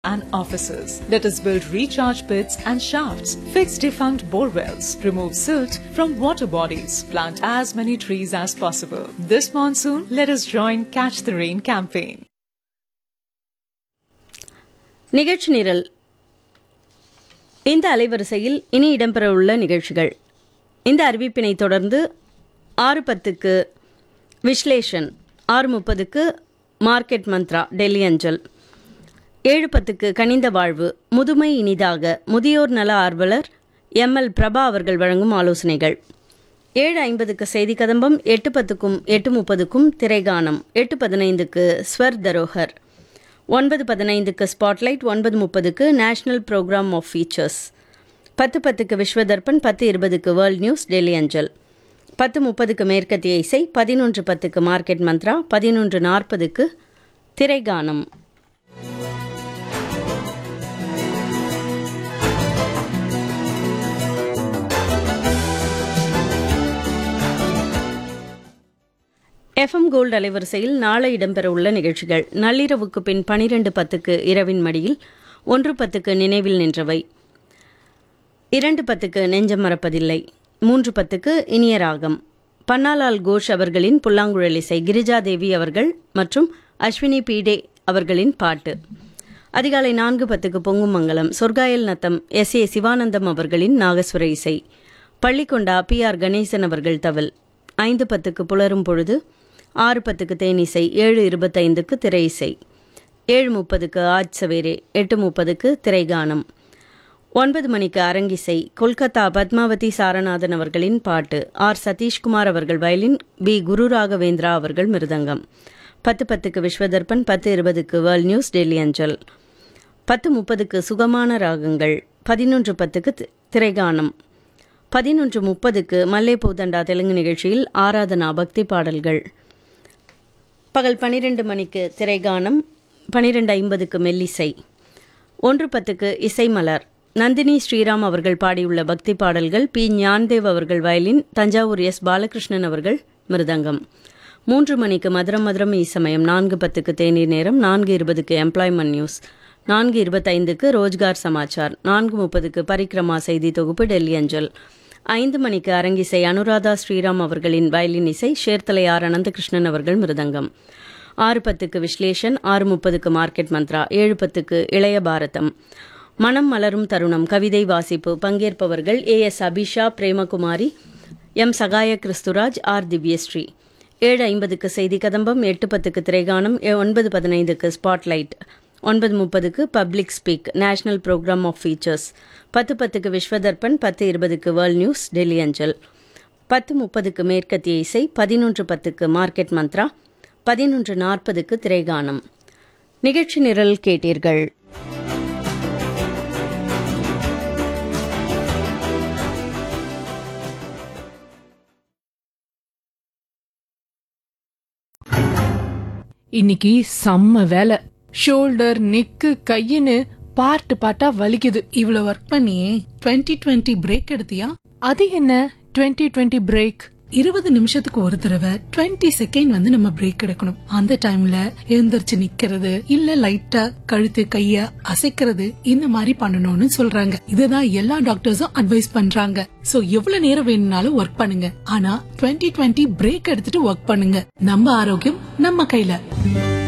and offices. Let us build recharge pits and shafts, fix defunct bore wells, remove silt from water bodies, plant as many trees as possible. This monsoon, let us join Catch the Rain campaign. நிகழ்ச்சி நிரல் இந்த அலைவரிசையில் இனி இடம்பெறவுள்ள நிகழ்ச்சிகள் இந்த அறிவிப்பினை தொடர்ந்து ஆறு பத்துக்கு விஸ்லேஷன் ஆறு முப்பதுக்கு மார்க்கெட் மந்த்ரா டெல்லி அஞ்சல் ஏழு பத்துக்கு கனிந்த வாழ்வு முதுமை இனிதாக முதியோர் நல ஆர்வலர் எம் எல் பிரபா அவர்கள் வழங்கும் ஆலோசனைகள் ஏழு ஐம்பதுக்கு செய்தி கதம்பம் எட்டு பத்துக்கும் எட்டு முப்பதுக்கும் திரைகானம் எட்டு பதினைந்துக்கு ஸ்வர் தரோஹர் ஒன்பது பதினைந்துக்கு ஸ்பாட்லைட் ஒன்பது முப்பதுக்கு நேஷனல் ப்ரோக்ராம் ஆஃப் ஃபீச்சர்ஸ் பத்து பத்துக்கு விஸ்வதர்பன் பத்து இருபதுக்கு வேர்ல்ட் நியூஸ் டெல்லி அஞ்சல் பத்து முப்பதுக்கு மேற்கத்திய இசை பதினொன்று பத்துக்கு மார்க்கெட் மந்த்ரா பதினொன்று நாற்பதுக்கு திரைகானம் எஃப்எம் கோல்டு அலைவரிசையில் நாளை இடம்பெறவுள்ள நிகழ்ச்சிகள் நள்ளிரவுக்கு பின் பனிரெண்டு பத்துக்கு இரவின் மடியில் ஒன்று பத்துக்கு நினைவில் நின்றவை இரண்டு பத்துக்கு நெஞ்சம் மறப்பதில்லை மூன்று பத்துக்கு இனிய ராகம் பன்னாலால் கோஷ் அவர்களின் புல்லாங்குழல் இசை கிரிஜாதேவி அவர்கள் மற்றும் அஸ்வினி பீடே அவர்களின் பாட்டு அதிகாலை நான்கு பத்துக்கு பொங்கும் மங்கலம் சொர்க்காயல் நத்தம் எஸ் ஏ சிவானந்தம் அவர்களின் நாகஸ்வர இசை பள்ளிக்கொண்டா பி ஆர் கணேசன் அவர்கள் தவல் ஐந்து பத்துக்கு புலரும் பொழுது ஆறு பத்துக்கு தேனிசை ஏழு இருபத்தைந்துக்கு திரை இசை ஏழு முப்பதுக்கு ஆஜ் சவேரே எட்டு முப்பதுக்கு திரைகானம் ஒன்பது மணிக்கு அரங்கிசை கொல்கத்தா பத்மாவதி சாரநாதன் அவர்களின் பாட்டு ஆர் சதீஷ்குமார் அவர்கள் வயலின் பி குரு ராகவேந்திரா அவர்கள் மிருதங்கம் பத்து பத்துக்கு விஸ்வதர்பன் பத்து இருபதுக்கு வேர்ல்ட் நியூஸ் டெல்லி அஞ்சல் பத்து முப்பதுக்கு சுகமான ராகங்கள் பதினொன்று பத்துக்கு தி- திரைகானம் பதினொன்று முப்பதுக்கு மல்லே பூதண்டா தெலுங்கு நிகழ்ச்சியில் ஆராதனா பக்தி பாடல்கள் பகல் பனிரெண்டு மணிக்கு திரைகானம் பனிரெண்டு ஐம்பதுக்கு மெல்லிசை ஒன்று பத்துக்கு இசைமலர் நந்தினி ஸ்ரீராம் அவர்கள் பாடியுள்ள பக்தி பாடல்கள் பி ஞான்தேவ் அவர்கள் வயலின் தஞ்சாவூர் எஸ் பாலகிருஷ்ணன் அவர்கள் மிருதங்கம் மூன்று மணிக்கு மதுரம் மதுரம் இசமயம் நான்கு பத்துக்கு தேநீர் நேரம் நான்கு இருபதுக்கு எம்ப்ளாய்மெண்ட் நியூஸ் நான்கு இருபத்தைந்துக்கு ரோஜ்கார் சமாச்சார் நான்கு முப்பதுக்கு பரிக்ரமா செய்தி தொகுப்பு டெல்லி அஞ்சல் ஐந்து மணிக்கு அரங்கிசை அனுராதா ஸ்ரீராம் அவர்களின் வயலின் இசை சேர்த்தலை ஆர் அனந்தகிருஷ்ணன் அவர்கள் மிருதங்கம் ஆறு பத்துக்கு விஸ்லேஷன் ஆறு முப்பதுக்கு மார்க்கெட் மந்த்ரா ஏழு பத்துக்கு இளைய பாரதம் மனம் மலரும் தருணம் கவிதை வாசிப்பு பங்கேற்பவர்கள் A S Abisha Premakumari M Sahaya Kristhuraj R Divyasri ஏழு ஐம்பதுக்கு செய்தி கதம்பம் எட்டு பத்துக்கு திரைகானம் எ- ஒன்பது பதினைந்துக்கு ஸ்பாட்லைட் ஒன்பது முப்பதுக்கு public speak national programme of features பத்து பத்துக்கு விஸ்வதர்பன் பத்து இருபதுக்கு வேர்ல்ட் நியூஸ் டெல்லி அஞ்சல் பத்து முப்பதுக்கு மேற்கத்திய இசை பதினொன்று பத்துக்கு மார்க்கெட் மந்த்ரா பதினொன்று நாற்பதுக்கு திரைகானம் நிகழ்ச்சி நிரல் கேட்டீர்கள் இன்னைக்கு செம்ம வேலை ஷோல்டர் நெக்கு கையின்னு பார்ட் பார்ட்டா வலிக்குது இவ்வளவு ஒர்க் பண்ணி 2020 டுவெண்ட்டி பிரேக் எடுத்தியா அது என்ன 2020 டுவெண்ட்டி பிரேக் இருபது நிமிஷத்துக்கு ஒரு தடவை 20 செகண்ட் வந்து நம்ம பிரேக் எடுக்கணும் அந்த டைம்ல எழுந்திருச்சு நிக்கிறது இல்ல லைட்டா கழுத்து கைய அசைக்கிறது இந்த மாதிரி பண்ணணும்னு சொல்றாங்க இதுதான் எல்லா டாக்டர்ஸும் அட்வைஸ் பண்றாங்க சோ எவ்வளவு நேரம் வேணும்னாலும் ஒர்க் பண்ணுங்க ஆனா 2020 டுவெண்ட்டி பிரேக் எடுத்துட்டு ஒர்க் பண்ணுங்க நம்ம ஆரோக்கியம் நம்ம கையில